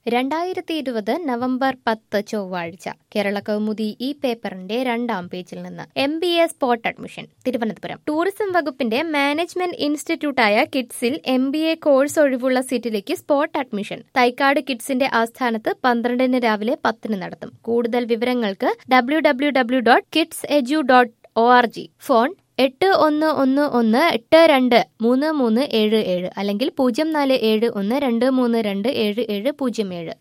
രണ്ടായിരത്തി ഇരുപത് നവംബർ പത്ത് ചൊവ്വാഴ്ച കേരള കൗമുദി ഈ പേപ്പറിന്റെ രണ്ടാം പേജിൽ നിന്ന് M B A spot admission Thiruvananthapuram tourism വകുപ്പിന്റെ മാനേജ്മെന്റ് ഇൻസ്റ്റിറ്റ്യൂട്ടായ കിഡ്സിൽ എം ബി എ കോഴ്സ് ഒഴിവുള്ള സീറ്റിലേക്ക് സ്പോട്ട് അഡ്മിഷൻ തൈക്കാട് കിഡ്സിന്റെ ആസ്ഥാനത്ത് പന്ത്രണ്ടിന് രാവിലെ പത്തിന് നടത്തും കൂടുതൽ വിവരങ്ങൾക്ക് W W W dot KITTS edu dot O R G phone എട്ട് ഒന്ന് ഒന്ന് ഒന്ന് എട്ട് രണ്ട് മൂന്ന് മൂന്ന് ഏഴ് ഏഴ് അല്ലെങ്കിൽ പൂജ്യം നാല് ഏഴ് ഒന്ന് രണ്ട് മൂന്ന് രണ്ട് ഏഴ് ഏഴ് പൂജ്യം ഏഴ്